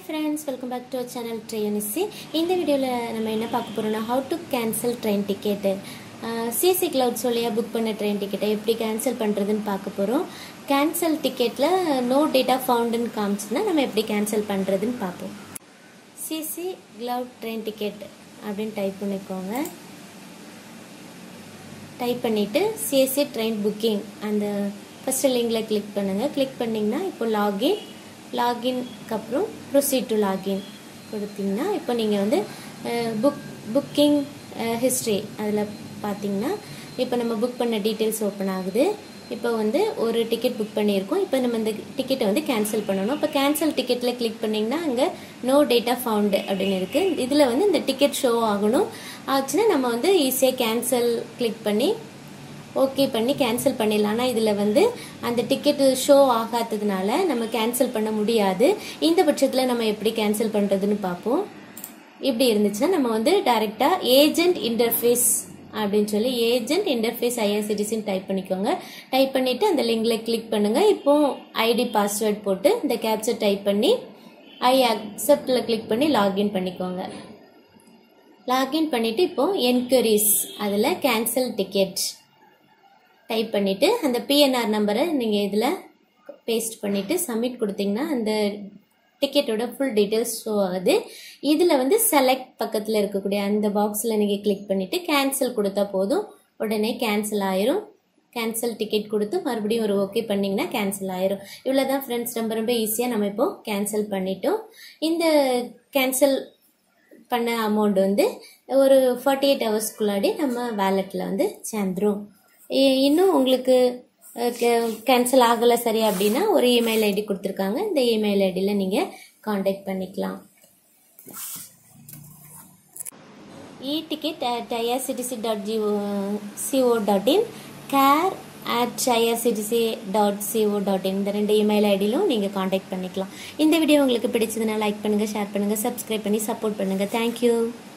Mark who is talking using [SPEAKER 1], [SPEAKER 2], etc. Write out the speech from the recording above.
[SPEAKER 1] friends welcome back to channel ட்ரெயினிசி இந்த வீடியோவில் நம்ம என்ன பார்க்க போகிறோம்னா how to cancel train ticket C C clouds வழியாக புக் பண்ண ட்ரெயின் டிக்கெட்டை எப்படி கேன்சல் பண்ணுறதுன்னு பார்க்க போகிறோம் கேன்சல் டிக்கெட்டில் நோ டேட்டா ஃபவுண்டுன்னு காமிச்சுன்னா நம்ம எப்படி கேன்சல் பண்ணுறதுன்னு பார்ப்போம் சிசி கிளவுட் ட்ரெயின் டிக்கெட் அப்படின்னு டைப் பண்ணிக்கோங்க டைப் பண்ணிவிட்டு சிஎஸ்சி ட்ரெயின் புக்கிங் அந்த ஃபஸ்ட்டு லிங்கில் கிளிக் பண்ணுங்கள் கிளிக் பண்ணிங்கன்னா இப்போ லாகின் லாகின்க்கு அப்புறம் ப்ரொசீட் டு லாகின் கொடுத்தீங்கன்னா இப்போ நீங்கள் வந்து புக் புக்கிங் ஹிஸ்ட்ரி அதில் பார்த்தீங்கன்னா இப்போ நம்ம புக் பண்ண டீட்டெயில்ஸ் ஓப்பன் ஆகுது இப்போ வந்து ஒரு டிக்கெட் புக் பண்ணியிருக்கோம் இப்போ நம்ம இந்த டிக்கெட்டை வந்து கேன்சல் பண்ணணும் இப்போ கேன்சல் டிக்கெட்டில் கிளிக் பண்ணிங்கன்னா அங்கே நோ டேட்டா ஃபவுண்டு அப்படின்னு இருக்குது இதில் வந்து இந்த டிக்கெட் ஷோ ஆகணும் ஆச்சுன்னா நம்ம வந்து ஈஸியாக கேன்சல் கிளிக் பண்ணி ஓகே பண்ணி கேன்சல் பண்ணிடலாம் ஆனால் இதில் வந்து அந்த டிக்கெட்டு ஷோ ஆகாததுனால நம்ம கேன்சல் பண்ண முடியாது இந்த பட்சத்தில் நம்ம எப்படி கேன்சல் பண்ணுறதுன்னு பார்ப்போம் இப்படி இருந்துச்சுன்னா நம்ம வந்து டைரெக்டாக ஏஜென்ட் இன்டர்ஃபேஸ் அப்படின்னு சொல்லி ஏஜென்ட் இன்டர்ஃபேஸ் ஐஆர்சிடிசின்னு டைப் பண்ணிக்கோங்க டைப் பண்ணிவிட்டு அந்த லிங்கில் கிளிக் பண்ணுங்கள் இப்போ ஐடி பாஸ்வேர்ட் போட்டு இந்த கேப்சர் டைப் பண்ணி ஐ அக்செப்டில் கிளிக் பண்ணி லாகின் பண்ணிக்கோங்க லாகின் பண்ணிவிட்டு இப்போ என்கொயரிஸ் அதில் கேன்சல் டிக்கெட் டைப் பண்ணிவிட்டு அந்த பிஎன்ஆர் நம்பரை நீங்கள் இதில் பேஸ்ட் பண்ணிவிட்டு சப்மிட் கொடுத்தீங்கன்னா அந்த டிக்கெட்டோட ஃபுல் டீட்டெயில்ஸ் ஷோ ஆகுது இதில் வந்து செலக்ட் பக்கத்தில் இருக்கக்கூடிய அந்த பாக்ஸில் நீங்கள் கிளிக் பண்ணிவிட்டு கேன்சல் கொடுத்தா போதும் உடனே கேன்சல் ஆயிரும் கேன்சல் டிக்கெட் கொடுத்து மறுபடியும் ஒரு ஓகே பண்ணிங்கன்னா கேன்சல் ஆயிரும் இவ்வளோ தான் ஃப்ரெண்ட்ஸ் ரொம்ப ரொம்ப ஈஸியாக நம்ம இப்போ கேன்சல் பண்ணிட்டோம் இந்த கேன்சல் பண்ண அமௌண்ட் வந்து ஒரு ஃபார்ட்டி எயிட் ஹவர்ஸ்க்குள்ளாடி நம்ம வேலெட்டில் வந்து சேர்ந்துரும் இன்னும் உங்களுக்கு கேன்சல் ஆகலை சரி அப்படின்னா ஒரு இமெயில் ஐடி கொடுத்துருக்காங்க இந்த இமெயில் ஐடியில் நீங்கள் காண்டாக்ட் பண்ணிக்கலாம் e ticket at IRCTC dot G O C O dot in care at IRCTC dot C O dot in இந்த ரெண்டு இமெயில் ஐடியிலும் நீங்கள் காண்டாக்ட் பண்ணிக்கலாம் இந்த வீடியோ உங்களுக்கு பிடிச்சதுன்னா லைக் பண்ணுங்கள் ஷேர் பண்ணுங்கள் சப்ஸ்கிரைப் பண்ணி சப்போர்ட் பண்ணுங்கள் தேங்க்யூ